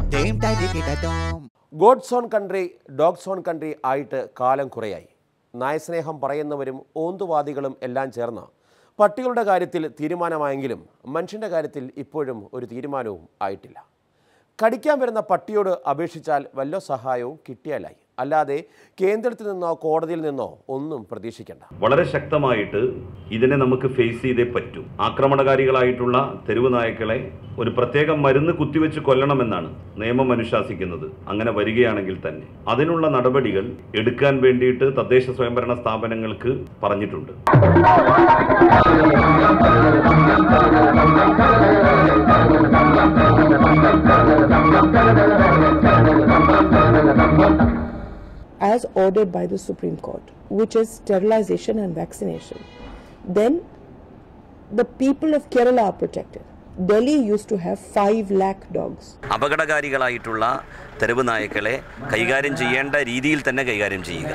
Dame daddy kita dom. God's own country dogs own country ആയിട്ട് കാലം കുറയായി നായസ്നേഹം പറയുന്നവരും ഓന്തുവാദികളും എല്ലാം ചേർന്ന് പട്ടികളുടെ കാര്യത്തിൽ തീരുമാനമായെങ്കിലും മനുഷ്യൻ്റെ കാര്യത്തിൽ ഇപ്പോഴും ഒരു തീരുമാനവും ആയിട്ടില്ല കടിക്കാൻ വരുന്ന പട്ടിയോട് അപേക്ഷിച്ചാൽ വല്ല സഹായവും കിട്ടിയാലായി അല്ലാതെ കേന്ദ്രത്തിൽ നിന്നോ കോടതിയിൽ നിന്നോ ഒന്നും പ്രതീക്ഷിക്കേണ്ട വളരെ ശക്തമായിട്ട് ഇതിനെ നമുക്ക് ഫേസ് ചെയ്തേ പറ്റൂ ആക്രമണകാരികളായിട്ടുള്ള തെരുവ് നായ്ക്കളെ ഒരു പ്രത്യേക മരുന്ന് കുത്തിവെച്ച് കൊല്ലണമെന്നാണ് നിയമം അനുശാസിക്കുന്നത് അങ്ങനെ വരികയാണെങ്കിൽ തന്നെ അതിനുള്ള നടപടികൾ എടുക്കാൻ വേണ്ടിയിട്ട് തദ്ദേശ സ്വയംഭരണ സ്ഥാപനങ്ങൾക്ക് പറഞ്ഞിട്ടുണ്ട് as ordered by the Supreme Court, which is sterilization and vaccination, then the people of Kerala are protected. Delhi used to have 5 lakh dogs. അപകടകാരികളായിട്ടുള്ള തെരുവ് നായ്ക്കളെ കൈകാര്യം ചെയ്യേണ്ട രീതിയിൽ തന്നെ കൈകാര്യം ചെയ്യുക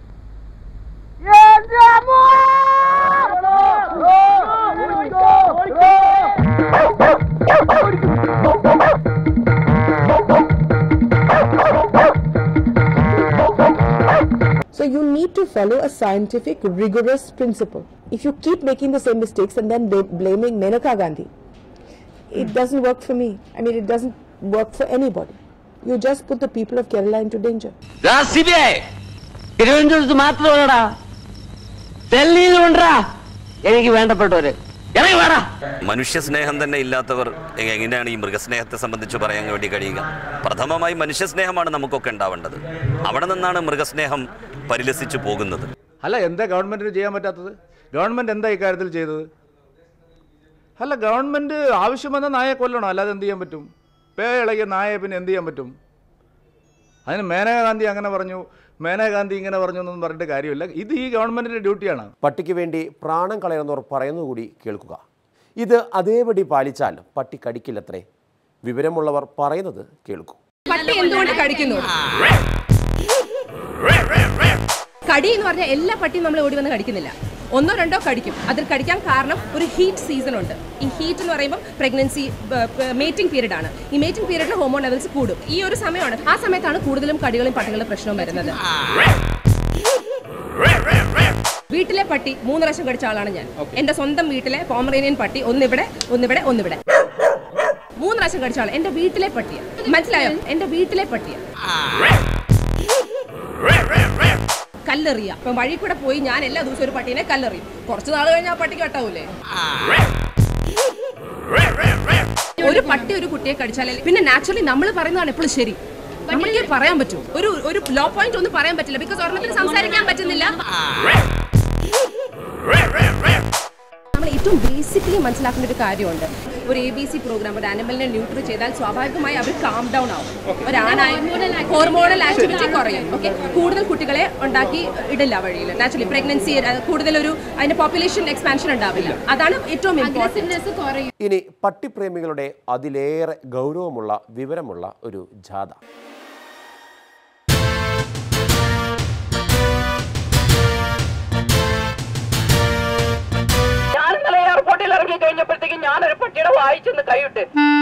So you need to follow a scientific, rigorous principle. If you keep making the same mistakes and then bla- blaming Menaka Gandhi, it doesn't work for me. I mean, it doesn't work for anybody. You just put the people of Kerala into danger. തിരുവനന്തപുരത്ത് മാത്രമല്ലടാ ഡൽഹിയിലുണ്ടാ എനിക്ക് വേണ്ടപ്പെട്ടവര് ഇറങ്ങി വേടാ മനുഷ്യസ്നേഹം തന്നെ ഇല്ലാത്തവർ A- എങ്ങനെയാണ് ഈ മൃഗസ്നേഹത്തെ സംബന്ധിച്ച് പറയാൻ വേണ്ടി കഴിയുക പ്രഥമമായി മനുഷ്യസ്നേഹമാണ് നമുക്കൊക്കെ ഉണ്ടാവേണ്ടത് അവിടെ നിന്നാണ് മൃഗസ്നേഹം പരിലസിച്ചു പോകുന്നത് അല്ല എന്താ ഗവൺമെൻറ്റിന് ചെയ്യാൻ പറ്റാത്തത് ഗവൺമെൻറ് എന്താ ഇക്കാര്യത്തിൽ ചെയ്തത് അല്ല ഗവൺമെൻറ് ആവശ്യം വന്ന നായെ കൊല്ലണം അല്ലാതെ എന്ത് ചെയ്യാൻ പറ്റും പേ ഇളകിയ നായെ പിന്നെ എന്ത് ചെയ്യാൻ പറ്റും അതിന് മേനകാ ഗാന്ധി അങ്ങനെ പറഞ്ഞു മേനകാ ഗാന്ധി ഇങ്ങനെ പറഞ്ഞു എന്നൊന്നും പറഞ്ഞിട്ട് കാര്യമില്ല ഇത് ഈ ഗവൺമെൻറ്റിൻ്റെ ഡ്യൂട്ടിയാണ് പട്ടിക്ക് വേണ്ടി പ്രാണം കളയുന്നവർ പറയുന്നതുകൂടി കേൾക്കുക ഇത് അതേപടി പാലിച്ചാൽ പട്ടി കടിക്കില്ലത്രേ വിവരമുള്ളവർ പറയുന്നത് കേൾക്കൂ പട്ടി എന്തുകൊണ്ട് കടിക്കുന്നു കടി എന്ന് പറഞ്ഞാൽ എല്ലാ പട്ടിയും നമ്മൾ ഓടി വന്ന് കടിക്കുന്നില്ല ഒന്നോ രണ്ടോ കടിക്കും അതിൽ കടിക്കാൻ കാരണം ഒരു ഹീറ്റ് സീസൺ ഉണ്ട് ഈ ഹീറ്റ് എന്ന് പറയുമ്പോൾ പ്രഗ്നൻസി മേറ്റിംഗ് പീരീഡ് ആണ് ഈ മേറ്റിംഗ് പീരീഡിൽ ഹോമോൺ ലെവൽസ് കൂടും ഈ ഒരു സമയമാണ് ആ സമയത്താണ് കൂടുതലും കടികളും പട്ടികളും പ്രശ്നവും വരുന്നത് വീട്ടിലെ പട്ടി മൂന്ന് പ്രാവശ്യം കടിച്ച ആളാണ് ഞാൻ എന്റെ സ്വന്തം വീട്ടിലെ പോമറേനിയൻ പട്ടി ഒന്നിവിടെ ഒന്നിവിടെ ഒന്നിവിടെ മൂന്ന് പ്രാവശ്യം കടിച്ച ആൾ എന്റെ വീട്ടിലെ പട്ടിയ മനസ്സിലായോ എന്റെ വീട്ടിലെ പട്ടിയ കല്ലെറിയ ഇപ്പൊ വഴി കൂടെ പോയി ഞാൻ എല്ലാ ദിവസവും ഒരു പട്ടീനെ കല്ലെറിയും കുറച്ച് നാൾ കഴിഞ്ഞാൽ ആ പട്ടിക്ക് വെട്ടാവൂലേ ഒരു പട്ടി ഒരു കുട്ടിയെ കടിച്ചാലേ പിന്നെ നാച്ചുറലി നമ്മൾ പറയുന്നതാണ് എപ്പോഴും ശരി നമുക്ക് പറയാൻ പറ്റും ഒരു ഒരു ലോ പോയിന്റ് ഒന്നും പറയാൻ പറ്റില്ല ബിക്കോസ് ഒരെണ്ണത്തിന് സംസാരിക്കാൻ പറ്റുന്നില്ല നമ്മൾ ഏറ്റവും ബേസിക്കലി മനസ്സിലാക്കേണ്ട ഒരു കാര്യമുണ്ട് ഒരു എ ബി സി പ്രോഗ്രാം ഒരു ആനിമലിനെ ന്യൂട്രി ചെയ്താൽ സ്വാഭാവികമായി അവർ കാം ഡൗൺ ആവും ഒരാണായ ഹോർമോണൽ ആക്ടിവിറ്റി കുറയും ഓക്കെ കൂടുതൽ കുട്ടികളെ ഉണ്ടാക്കി ഇടില്ല വഴിയിൽ നാച്ചുറലി പ്രഗ്നൻസി കൂടുതലൊരു അതിന്റെ പോപ്പുലേഷൻ എക്സ്പാൻഷൻ ഉണ്ടാവില്ല അതാണ് ഏറ്റവും ഇമ്പോർട്ടൻറ്റ് കുറയും ഇനി പട്ടിപ്രേമികളുടെ അതിലേറെ ഗൗരവമുള്ള വിവരമുള്ള ഒരു ജാഥ ഞാൻ ഇന്നലെ എയർപോർട്ടിൽ ഇറങ്ങി കഴിഞ്ഞപ്പോഴത്തേക്കും ഞാനൊരു പട്ടിയുടെ വായിച്ചെന്ന് കൈയിട്ട്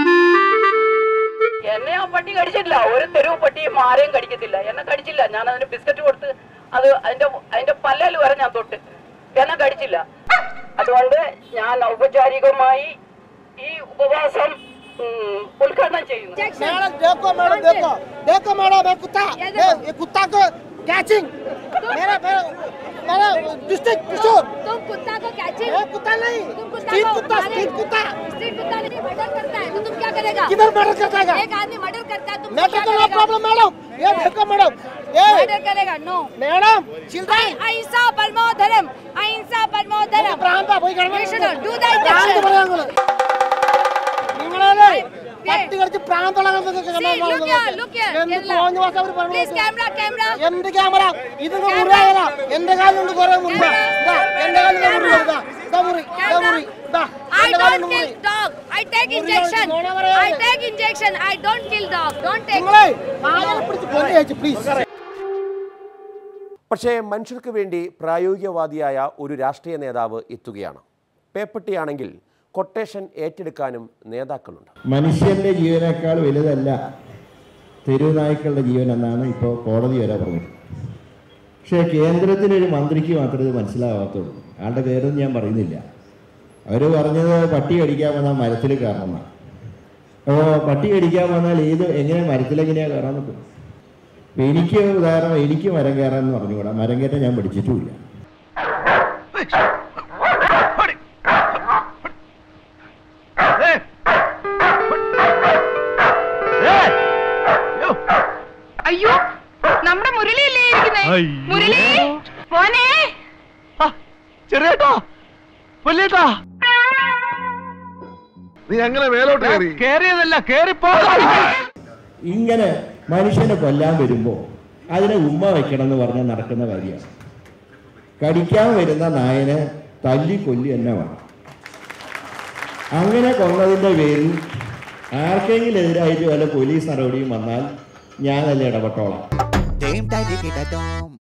എന്നെ ആ പട്ടി കടിച്ചിട്ടില്ല ഒരു തെരുവ് പട്ടിയും ആരെയും കടിക്കത്തില്ല എന്നെ കടിച്ചില്ല ഞാൻ അതിന് ബിസ്ക്കറ്റ് കൊടുത്ത് അത് അതിന്റെ അതിന്റെ പല്ലേൽ വരെ ഞാൻ തൊട്ട് എന്നെ കടിച്ചില്ല അതുകൊണ്ട് ഞാൻ ഔപചാരികമായി ഈ ഉപവാസം ഉം, ഉദ്ഘാടനം ചെയ്യുന്നു मैडम देखो मैडम देखो देखो मैडम ये कुत्ता ये ये कुत्ता को कैचिंग मेरा मेरा मेरा डिस्ट्रिक्ट किशोर तुम कुत्ता को कैचिंग ये कुत्ता नहीं तुम कुत्ता स्ट्रीट को कुत्ता मारे- स्ट्रीट कुत्ता स्ट्रीट कुत्ता नहीं मर्डर करता है तो तुम क्या करेगा किधर मर्डर करता है एक आदमी मर्डर करता है तुम मैं क्या तो नो करेगा प्रॉब्लम मैडम ये देखो मैडम ये मर्डर करेगा नो मैडम चिल्ड्रन अहिंसा परमो धर्म अहिंसा परमो धर्म പ്രാന്ത പോയി കിടന്നു You should do the പ്രാന്ത് injection. പറയാ നിങ്ങളെ നിങ്ങളെ Yeah. പട്ടി കടിച്ച് പ്രാന്തളകൾ See, look here, look here, എന്ത് Kerala. തോന്നിയ വാസം അവർ പറഞ്ഞു Please, camera, camera. എന്ത് ക്യാമറ ഇത് മുറിയാകല എന്റെ കാലുണ്ട് കുറെ മുറി ഇതാ, എന്റെ കാലിന്റെ മുറി ഇതാ ഇതാ മുറി ഇതാ മുറി ഇതാ I എന്റെ don't കാലിന്റെ മുറി kill dog. I take മുറിയാണ്, injection. നുണ പറയാതെ. I take injection. I don't kill dog. Don't take. നിങ്ങളെ നായനെ പിടിച്ച് കൊല്ലി അയച്ചു പ്ലീസ് പക്ഷേ മനുഷ്യർക്ക് വേണ്ടി പ്രായോഗികവാദിയായ ഒരു രാഷ്ട്രീയ നേതാവ് എത്തുകയാണ് പേപ്പട്ടിയാണെങ്കിൽ കൊട്ടേഷൻ ഏറ്റെടുക്കാനും നേതാക്കളുണ്ട് മനുഷ്യന്റെ ജീവനേക്കാൾ വലുതല്ല തെരുവ് നായ്ക്കളുടെ ജീവൻ എന്നാണ് ഇപ്പോൾ കോടതി വരെ പറഞ്ഞത് പക്ഷേ കേന്ദ്രത്തിലൊരു മന്ത്രിക്ക് മാത്രമേ ഇത് മനസ്സിലാവാത്തുള്ളൂ ആളുടെ പേരൊന്നും ഞാൻ പറയുന്നില്ല അവർ പറഞ്ഞത് പട്ടി കടിക്കാൻ വന്നാൽ മരത്തിൽ കയറണമെന്നാണ് അപ്പോൾ പട്ടി കടിക്കാൻ വന്നാൽ ഏത് എങ്ങനെ മരത്തിലെങ്ങനെയാണ് കയറാൻ പറ്റും ഇപ്പം എനിക്ക് ഉദാഹരണം എനിക്ക് മരം കയറാമെന്ന് പറഞ്ഞുകൂടാ മരം കയറ്റാൻ ഞാൻ പഠിച്ചിട്ടുമില്ല അയ്യോ നമ്മുടെ മുരളിയല്ലേ ഇരിക്കുന്നേ മുരളി മോനെ ചെറിയേട്ടാ വലിയേട്ടാ നീ എങ്ങനെ മേലോട്ട് കയറി കേറിയതല്ല കേറിപ്പോ ഇങ്ങനെ മനുഷ്യനെ കൊല്ലാൻ വരുമ്പോൾ അതിനെ ഉമ്മ വെക്കണം എന്ന് പറഞ്ഞാൽ നടക്കുന്ന കാര്യമാണ് കടിക്കാൻ വരുന്ന നായനെ തല്ലി കൊല്ലി തന്നെ വേണം അങ്ങനെ കൊന്നതിൻ്റെ പേരിൽ ആർക്കെങ്കിലും എതിരായിട്ട് വല്ല പോലീസ് നടപടിയും വന്നാൽ ഞാനല്ല ഇടപെട്ടോളാം